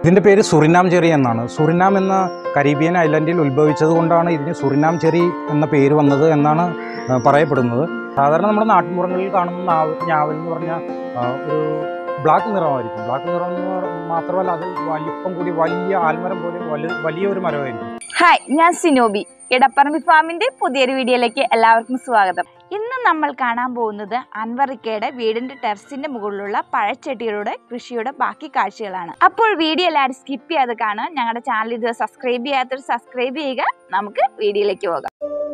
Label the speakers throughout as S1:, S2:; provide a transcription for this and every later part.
S1: ഇതിൻ്റെ പേര് Suriname cherry എന്നാണ് സുറിനാം എന്ന കരീബിയൻ ഐലൻഡിൽ ഉത്ഭവിച്ചത് കൊണ്ടാണ് ഇതിന് സുറിനാം ചെറി എന്ന പേര് വന്നത് എന്നാണ് ആ, പറയപ്പെടുന്നത് സാധാരണ നമ്മുടെ നാട്ടിൻപുറങ്ങളിൽ കാണുന്ന നാവ് ഞാവൽ എന്ന് പറഞ്ഞാൽ ആ, ഒരു ബ്ലാക്ക് നിറമായിരിക്കും ബ്ലാക്ക് നിറം എന്ന് പറ- മാത്രമല്ല അത് വലിപ്പം കൂടി വലിയ ആൽമരം പോലെ വലിയ വലിയ ഒരു മരമായിരിക്കും
S2: ഹായ് ഞാൻ സിനോബി ഇടപ്പറമ്പി ഫാമിന്റെ പുതിയൊരു വീഡിയോയിലേക്ക് എല്ലാവർക്കും സ്വാഗതം ഇന്ന് നമ്മൾ കാണാൻ പോകുന്നത് അൻവറിക്കയുടെ വീടിന്റെ ടെറസിന്റെ മുകളിലുള്ള പഴച്ചെടികളുടെ കൃഷിയുടെ ബാക്കി കാഴ്ചകളാണ് അപ്പോൾ വീഡിയോ എല്ലാവരും സ്കിപ്പ് ചെയ്യാതെ കാണുക ഞങ്ങളുടെ ചാനൽ ഇത് സബ്സ്ക്രൈബ് ചെയ്യാത്തവർ സബ്സ്ക്രൈബ് ചെയ്യുക നമുക്ക് വീഡിയോയിലേക്ക് പോകാം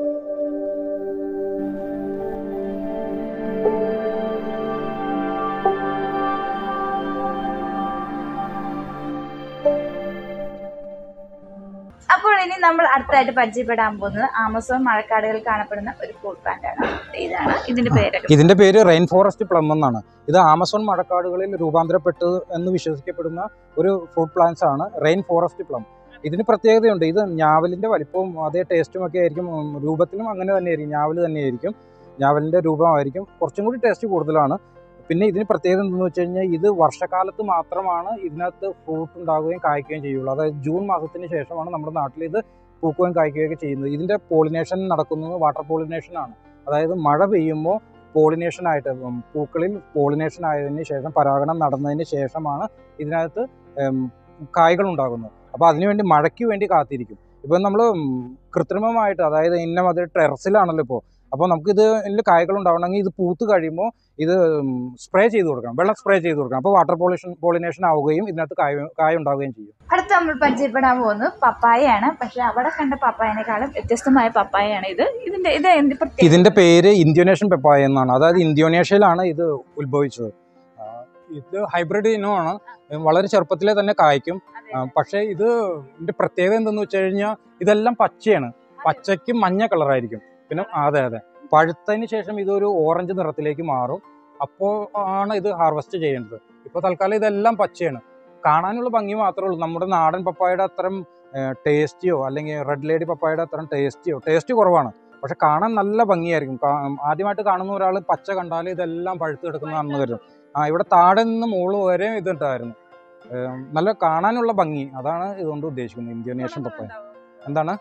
S2: അപ്പോൾ ഇനി നമ്മൾ അടുത്തായിട്ട് പരിചയപ്പെടാൻ പോകുന്നത് ആമസോൺ മഴക്കാടുകളിൽ കാണപ്പെടുന്ന ഒരു ഫ്രൂട്ട് പ്ലാന്റ് ആണ് ഇതാണ് ഇതിന്റെ പേരൊക്കെ
S1: ഇതിൻ്റെ പേര് റെയിൻ ഫോറസ്റ്റ് പ്ലം എന്നാണ് ഇത് ആമസോൺ മഴക്കാടുകളിൽ രൂപാന്തരപ്പെട്ടു എന്ന് വിശ്വസിക്കപ്പെടുന്ന ഒരു ഫ്രൂട്ട് പ്ലാന്റ്സ് ആണ് റെയിൻ ഫോറസ്റ്റ് പ്ലം ഇതിന് പ്രത്യേകതയുണ്ട് ഇത് ഞാവലിൻ്റെ വലിപ്പവും അതേ ടേസ്റ്റും ഒക്കെ ആയിരിക്കും ഉം, രൂപത്തിലും അങ്ങനെ തന്നെയായിരിക്കും ഞാവൽ തന്നെയായിരിക്കും ഞാവലിൻ്റെ രൂപമായിരിക്കും കുറച്ചും കൂടി ടേസ്റ്റ് കൂടുതലാണ് പിന്നെ ഇതിന് പ്രത്യേകത എന്തെന്ന് വെച്ച് കഴിഞ്ഞാൽ ഇത് വർഷക്കാലത്ത് മാത്രമാണ് ഇതിനകത്ത് ഫ്രൂട്ട് ഉണ്ടാവുകയും കായ്ക്കുകയും ചെയ്യുള്ളൂ അതായത് ജൂൺ മാസത്തിന് ശേഷമാണ് നമ്മുടെ നാട്ടിൽ ഇത് പൂക്കുകയും കായ്ക്കുകയൊക്കെ ചെയ്യുന്നത് ഇതിൻ്റെ പോളിനേഷൻ നടക്കുന്നത് വാട്ടർ പോളിനേഷൻ ആണ് അതായത് മഴ പെയ്യുമ്പോൾ പോളിനേഷൻ ആയിട്ട് ഉം, പൂക്കളിൽ പോളിനേഷൻ ആയതിന് ശേഷം പരാഗണം നടന്നതിന് ശേഷമാണ് ഇതിനകത്ത് ഉം, കായ്കൾ ഉണ്ടാകുന്നത് അപ്പോൾ അതിനുവേണ്ടി മഴയ്ക്ക് വേണ്ടി കാത്തിരിക്കും ഇപ്പം നമ്മൾ കൃത്രിമമായിട്ട് അതായത് ഇന്ന മതി ടെറസിലാണല്ലോ ഇപ്പോൾ അപ്പോൾ നമുക്കിത് ഇതിൽ കായ്കൾ ഉണ്ടാവണമെങ്കിൽ ഇത് പൂത്ത് കഴിയുമ്പോൾ ഇത് സ്പ്രേ ചെയ്ത് കൊടുക്കണം വെള്ളം സ്പ്രേ ചെയ്ത് കൊടുക്കണം അപ്പോൾ വാട്ടർ പോളിഷൻ പോളിനേഷൻ ആവുകയും ഇതിനകത്ത് കായ കായ ഉണ്ടാവുകയും ചെയ്യും
S2: അടുത്ത നമ്മൾ പരിചയപ്പെടാൻ പോകുന്നത് പപ്പായയാണ് പക്ഷെ അവിടെ കണ്ട പപ്പായനേക്കാളും വ്യത്യസ്തമായ പപ്പായയാണ് ഇത് ഇതിന്റെ ഇത് എന്ത് പ്രത്യേക
S1: ഇതിന്റെ പേര് ഇന്തോനേഷ്യൻ പെപ്പായ എന്നാണ് അതായത് ഇന്തോനേഷ്യയിലാണ് ഇത് ഉത്ഭവിച്ചത് ആ, ഇത് ഹൈബ്രിഡ് ഇനമാണ് വളരെ ചെറുപ്പത്തിലെ തന്നെ കായ്ക്കും ആ, പക്ഷേ ഇത് ഇതിന്റെ പ്രത്യേകത എന്തെന്ന് വെച്ച് കഴിഞ്ഞാൽ ഇതെല്ലാം പച്ചയാണ് പച്ചയ്ക്കും മഞ്ഞ കളറായിരിക്കും പിന്നെ അതെ അതെ പഴുത്തതിന് ശേഷം ഇതൊരു ഓറഞ്ച് നിറത്തിലേക്ക് മാറും അപ്പോൾ ആണ് ഇത് ഹാർവെസ്റ്റ് ചെയ്യേണ്ടത് ഇപ്പോൾ തൽക്കാലം ഇതെല്ലാം പച്ചയാണ് കാണാനുള്ള ഭംഗി മാത്രമേ ഉള്ളൂ നമ്മുടെ നാടൻ പപ്പായയുടെ അത്രയും ടേസ്റ്റിയോ അല്ലെങ്കിൽ റെഡ് ലേഡി പപ്പായയുടെ അത്രയും ടേസ്റ്റിയോ ടേസ്റ്റ് കുറവാണ് പക്ഷെ കാണാൻ നല്ല ഭംഗിയായിരിക്കും കാ- ആദ്യമായിട്ട് കാണുന്ന ഒരാൾ പച്ച കണ്ടാൽ ഇതെല്ലാം പഴുത്ത് കിടക്കുന്നതാണെന്ന് കരുതും ആ ഇവിടെ താഴെ നിന്ന് മുകളിൽ വരെ ഇതുണ്ടായിരുന്നു ഏം, നല്ല കാണാനുള്ള ഭംഗി അതാണ് ഇതുകൊണ്ട് ഉദ്ദേശിക്കുന്നത് ഇന്തോനേഷ്യൻ പപ്പായ എന്താണ്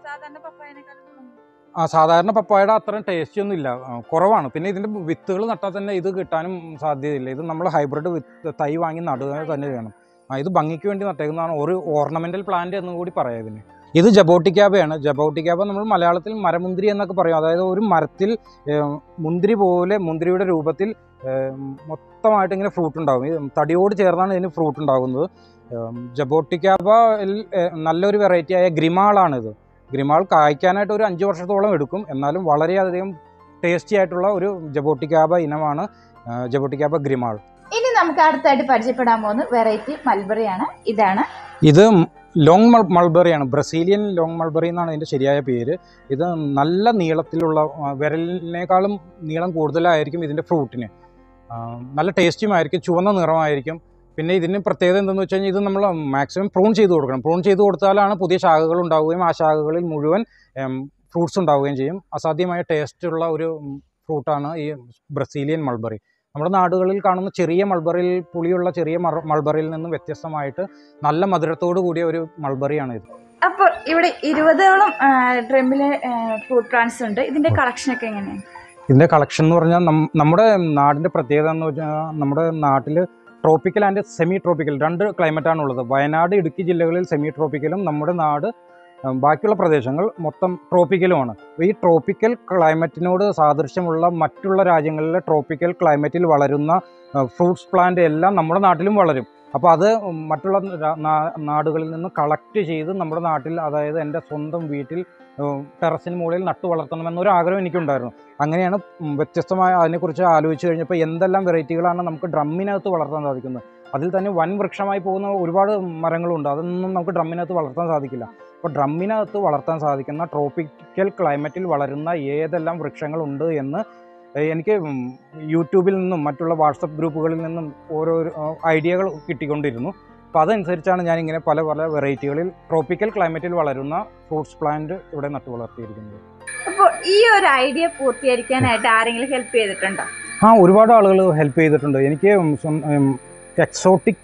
S1: ആ സാധാരണ പപ്പായയുടെ അത്രയും ടേസ്റ്റ് ഒന്നും ഇല്ല ആ, കുറവാണ് പിന്നെ ഇതിന്റെ വിത്തുകൾ നട്ടാൽ തന്നെ ഇത് കിട്ടാനും സാധ്യതയില്ല ഇത് നമ്മൾ ഹൈബ്രിഡ് വിത്ത് തൈ വാങ്ങി നടുക തന്നെ വേണം ആ ഇത് ഭംഗിക്ക് വേണ്ടി നട്ടേക്കുന്നതാണ് ഒരു ഓർണമെന്റൽ പ്ലാന്റ് എന്നും കൂടി പറയാം ഇതിന് ഇത് ജബോട്ടിക്കാബയാണ് ജബോട്ടിക്കാബ നമ്മൾ മലയാളത്തിൽ മരമുന്തിരി എന്നൊക്കെ പറയും അതായത് ഒരു മരത്തിൽ ഏം, മുന്തിരി പോലെ മുന്തിരിയുടെ രൂപത്തിൽ ഏം, മൊത്തമായിട്ട് ഇങ്ങനെ ഫ്രൂട്ട് ഉണ്ടാകും ഈ തടിയോട് ചേർന്നാണ് ഇതിന് ഫ്രൂട്ട് ഉണ്ടാകുന്നത് ഏം, ജബോട്ടിക്കാബ നല്ലൊരു വെറൈറ്റി ആയ ഗ്രിമാളാണിത് ഗ്രിമാൾ കായ്ക്കാനായിട്ട് ഒരു അഞ്ച് വർഷത്തോളം എടുക്കും എന്നാലും വളരെയധികം ടേസ്റ്റി ആയിട്ടുള്ള ഒരു ജബോട്ടിക്കാബ ഇനമാണ് ആ, ജബോട്ടിക്കാബ ഗ്രിമാൾ
S2: ഇനി നമുക്ക് അടുത്തായിട്ട് പരിചയപ്പെടാൻ പോകുന്നത് വെറൈറ്റി മൽബറിയാണ് ഇതാണ്
S1: ഇത് ലോങ് മൾ മൾബറിയാണ് ബ്രസീലിയൻ ലോങ് മൾബറി എന്നാണ് ഇതിൻ്റെ ശരിയായ പേര് ഇത് നല്ല നീളത്തിലുള്ള ആ, വിരലിനേക്കാളും നീളം കൂടുതലായിരിക്കും ഇതിൻ്റെ ഫ്രൂട്ടിന് ആ, നല്ല ടേസ്റ്റിയുമായിരിക്കും ചുവന്ന നിറമായിരിക്കും പിന്നെ ഇതിന് പ്രത്യേകത എന്തെന്ന് വെച്ച് കഴിഞ്ഞാൽ ഇത് നമ്മൾ മാക്സിമം പ്രൂൺ ചെയ്ത് കൊടുക്കണം പ്രൂൺ ചെയ്ത് കൊടുത്താലാണ് പുതിയ ശാഖകൾ ഉണ്ടാവുകയും ആ ശാഖകളിൽ മുഴുവൻ ഫ്രൂട്ട്സ് ഉണ്ടാവുകയും ചെയ്യും അസാധ്യമായ ടേസ്റ്റുള്ള ഒരു ഫ്രൂട്ടാണ് ഈ ബ്രസീലിയൻ മൾബറി നമ്മുടെ നാടുകളിൽ കാണുന്ന ചെറിയ മൾബറിയിൽ പുളിയുള്ള ചെറിയ മർ- മൾബറിയിൽ നിന്നും വ്യത്യസ്തമായിട്ട് നല്ല മധുരത്തോടു കൂടിയ ഒരു മൾബറിയാണ് ഇത്
S2: അപ്പോൾ ഇവിടെ ഇരുപതോളം ഡ്രമ്മിലെ ഫ്രൂട്ട് പ്ലാന്റ്സ് ഉണ്ട് ഇതിന്റെ കളക്ഷൻ ഒക്കെ എങ്ങനെയാണ്
S1: ഇതിൻ്റെ കളക്ഷൻ എന്ന് പറഞ്ഞാൽ നം- നമ്മുടെ നാടിൻ്റെ പ്രത്യേകത എന്ന് വെച്ചാൽ നമ്മുടെ നാട്ടിൽ ട്രോപ്പിക്കൽ ആൻഡ് സെമി ട്രോപ്പിക്കൽ രണ്ട് ക്ലൈമറ്റാണ് ഉള്ളത് വയനാട് ഇടുക്കി ജില്ലകളിൽ സെമി ട്രോപ്പിക്കലും നമ്മുടെ നാട് ഉം, ബാക്കിയുള്ള പ്രദേശങ്ങൾ മൊത്തം ട്രോപ്പിക്കലുമാണ് അപ്പോൾ ഈ ട്രോപ്പിക്കൽ ക്ലൈമറ്റിനോട് സാദൃശ്യമുള്ള മറ്റുള്ള രാജ്യങ്ങളിലെ ട്രോപ്പിക്കൽ ക്ലൈമറ്റിൽ വളരുന്ന ഫ്രൂട്ട്സ് പ്ലാന്റ് എല്ലാം നമ്മുടെ നാട്ടിലും വളരും അപ്പോൾ അത് മറ്റുള്ള രാ- നാ- നാടുകളിൽ നിന്ന് കളക്ട് ചെയ്ത് നമ്മുടെ നാട്ടിൽ അതായത് എൻ്റെ സ്വന്തം വീട്ടിൽ ടെറസിന് മുകളിൽ നട്ടു വളർത്തണമെന്നൊരു ആഗ്രഹം എനിക്കുണ്ടായിരുന്നു അങ്ങനെയാണ് ഉം വ്യത്യസ്തമായ അതിനെക്കുറിച്ച് ആലോചിച്ച് കഴിഞ്ഞപ്പോൾ എന്തെല്ലാം വെറൈറ്റികളാണ് നമുക്ക് ഡ്രമ്മിനകത്ത് വളർത്താൻ സാധിക്കുന്നത് അതിൽ തന്നെ വൻ വൃക്ഷമായി പോകുന്ന ഒരുപാട് മരങ്ങളുണ്ട് അതൊന്നും നമുക്ക് ഡ്രമ്മിനകത്ത് വളർത്താൻ സാധിക്കില്ല അപ്പോൾ ഡ്രമ്മിനകത്ത് വളർത്താൻ സാധിക്കുന്ന ട്രോപ്പിക്കൽ ക്ലൈമറ്റിൽ വളരുന്ന ഏതെല്ലാം വൃക്ഷങ്ങളുണ്ട് എന്ന് ഏഹ് എനിക്ക് ഉം യൂട്യൂബിൽ നിന്നും മറ്റുള്ള വാട്സപ്പ് ഗ്രൂപ്പുകളിൽ നിന്നും ഓരോ ഐഡിയകൾ കിട്ടിക്കൊണ്ടിരുന്നു അപ്പോൾ അതനുസരിച്ചാണ് ഞാൻ ഇങ്ങനെ പല പല വെറൈറ്റികളിൽ ട്രോപ്പിക്കൽ ക്ലൈമറ്റിൽ വളരുന്ന ഫ്രൂട്ട്സ് പ്ലാന്റ് ഇവിടെ നട്ടു വളർത്തിയിരിക്കുന്നത്
S2: അപ്പോൾ ഈ ഒരു ഐഡിയ പൂർത്തീകരിക്കാനായിട്ട് ആരെങ്കിലും ഹെൽപ്പ് ചെയ്തിട്ടുണ്ടോ
S1: ആ ഒരുപാട് ആളുകൾ ഹെൽപ്പ് ചെയ്തിട്ടുണ്ട് എനിക്ക് എക്സോട്ടിക്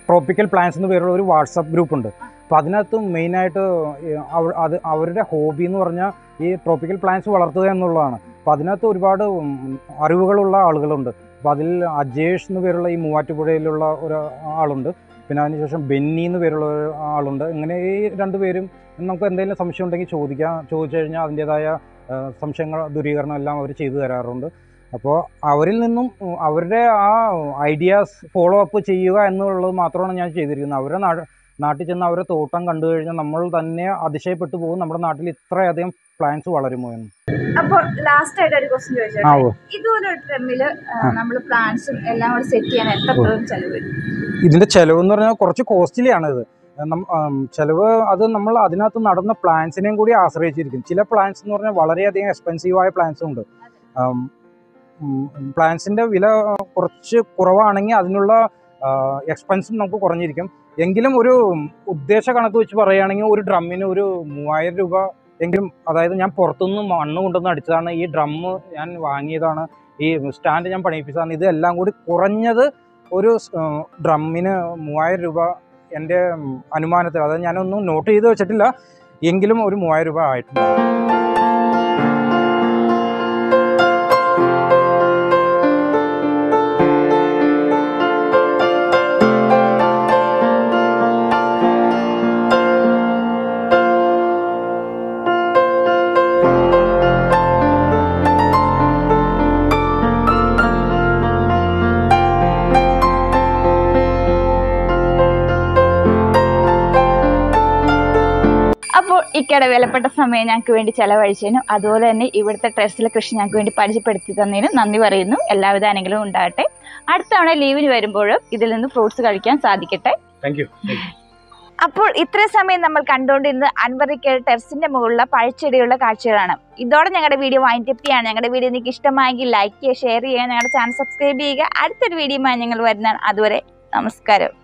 S1: ട്രോപ്പിക്കൽ പ്ലാന്റ്സ് എന്ന് പേരുള്ള ഒരു വാട്സപ്പ് ഗ്രൂപ്പ് ഉണ്ട് അപ്പോൾ അതിനകത്ത് മെയിനായിട്ട് അത് അവരുടെ ഹോബി എന്ന് പറഞ്ഞാൽ ഈ ട്രോപ്പിക്കൽ പ്ലാന്റ്സ് വളർത്തുക എന്നുള്ളതാണ് അപ്പോൾ അതിനകത്ത് ഒരുപാട് ഉം, അറിവുകളുള്ള ആളുകളുണ്ട് അപ്പോൾ അതിൽ അജേഷ് എന്ന് പേരുള്ള ഈ മൂവാറ്റുപുഴയിലുള്ള ഒരു ആളുണ്ട് പിന്നെ അതിനുശേഷം ബെന്നി എന്ന് പേരുള്ള ഒരു ആളുണ്ട് ഇങ്ങനെ ഈ രണ്ട് പേരും നമുക്ക് എന്തെങ്കിലും സംശയം ഉണ്ടെങ്കിൽ ചോദിക്കാം ചോദിച്ചു കഴിഞ്ഞാൽ അതിൻ്റേതായ ആ, സംശയങ്ങൾ ദൂരീകരണം എല്ലാം അവർ ചെയ്തു തരാറുണ്ട് അപ്പോൾ അവരിൽ നിന്നും ഉം, അവരുടെ ആ ഐഡിയാസ് ഫോളോ അപ്പ് ചെയ്യുക എന്നുള്ളത് മാത്രമാണ് ഞാൻ ചെയ്തിരിക്കുന്നത് അവരുടെ നാട് നാട്ടിൽ ചെന്ന് അവരുടെ തോട്ടം കണ്ടു കഴിഞ്ഞാൽ നമ്മൾ തന്നെ അതിശയപ്പെട്ടു പോകും നമ്മുടെ നാട്ടിൽ ഇത്രയധികം പ്ലാന്റ്സ് വളരുമോ എന്ന്
S2: അപ്പോൾ ലാസ്റ്റ് ആയിട്ട് ഒരു ക്വസ്റ്റ്യൻ
S1: ആ
S2: ചോദിച്ചോട്ടെ
S1: ഓ
S2: ഇതുപോലെ ഒരു ട്രെമ്മില്
S1: ആ.
S2: നമ്മൾ പ്ലാന്റ്സും എല്ലാം കൂടെ സെറ്റ് ചെയ്യാൻ എത്ര
S1: ഓ.
S2: ചെലവ് വരും
S1: ഇതിൻ്റെ ചിലവ് എന്ന് പറഞ്ഞാൽ കുറച്ച് കോസ്റ്റ്ലി ആണ് ഇത് നം- ആം, ചിലവ് അത് നമ്മൾ അതിനകത്ത് നടന്ന പ്ലാൻസിനെയും കൂടി ആശ്രയിച്ചിരിക്കും ചില പ്ലാൻസ് എന്ന് പറഞ്ഞാൽ വളരെയധികം എക്സ്പെൻസീവായ പ്ലാൻസും ഉണ്ട് പ്ലാൻസിൻ്റെ വില കുറച്ച് കുറവാണെങ്കിൽ അതിനുള്ള എക്സ്പെൻസും നമുക്ക് കുറഞ്ഞിരിക്കും എങ്കിലും ഒരു ഉദ്ദേശ കണക്ക് വെച്ച് പറയുകയാണെങ്കിൽ ഒരു ഡ്രമ്മിന് ഒരു മൂവായിരം രൂപ എങ്കിലും അതായത് ഞാൻ പുറത്തുനിന്ന് മണ്ണ് കൊണ്ടുവന്ന് അടിച്ചതാണ് ഈ ഡ്രമ്മ് ഞാൻ വാങ്ങിയതാണ് ഈ സ്റ്റാൻഡ് ഞാൻ പണിയിപ്പിച്ചതാണ് ഇതെല്ലാം കൂടി കുറഞ്ഞത് ഒരു ഡ്രമ്മിന് മൂവായിരം രൂപ എൻ്റെ ഉം, അനുമാനത്തിൽ അതായത് ഞാനൊന്നും നോട്ട് ചെയ്ത് വെച്ചിട്ടില്ല എങ്കിലും ഒരു മൂവായിരം രൂപ ആയിട്ടുണ്ട്
S2: അപ്പോൾ ഇക്കയുടെ വിലപ്പെട്ട സമയം ഞങ്ങൾക്ക് വേണ്ടി ചെലവഴിച്ചതിനും അതുപോലെ തന്നെ ഇവിടുത്തെ ടെറസിലെ കൃഷി ഞങ്ങൾക്ക് വേണ്ടി പരിചയപ്പെടുത്തി തന്നതിനും നന്ദി പറയുന്നു എല്ലാവിധ അനുഗ്രഹവും ഉണ്ടാകട്ടെ അടുത്ത തവണ ലീവിന് വരുമ്പോഴും ഇതിൽ നിന്ന് ഫ്രൂട്ട്സ് കഴിക്കാൻ സാധിക്കട്ടെ
S1: താങ്ക് യു
S2: അപ്പോൾ ഇത്രയും സമയം നമ്മൾ കണ്ടുകൊണ്ടിരുന്നത് അൻവറിക്കയുടെ ടെറസിന്റെ മുകളിലുള്ള പഴച്ചെടികളുടെ കാഴ്ചകളാണ് ഇതോടെ ഞങ്ങളുടെ വീഡിയോ വൈൻഡപ്പ് ചെയ്യാണ് ഞങ്ങളുടെ വീഡിയോ നിങ്ങൾക്ക് ഇഷ്ടമായെങ്കിൽ ലൈക്ക് ചെയ്യുക ഷെയർ ചെയ്യുക ഞങ്ങളുടെ ചാനൽ സബ്സ്ക്രൈബ് ചെയ്യുക അടുത്തൊരു വീഡിയോയുമായി ഞങ്ങൾ വരുന്നതാണ് അതുവരെ നമസ്കാരം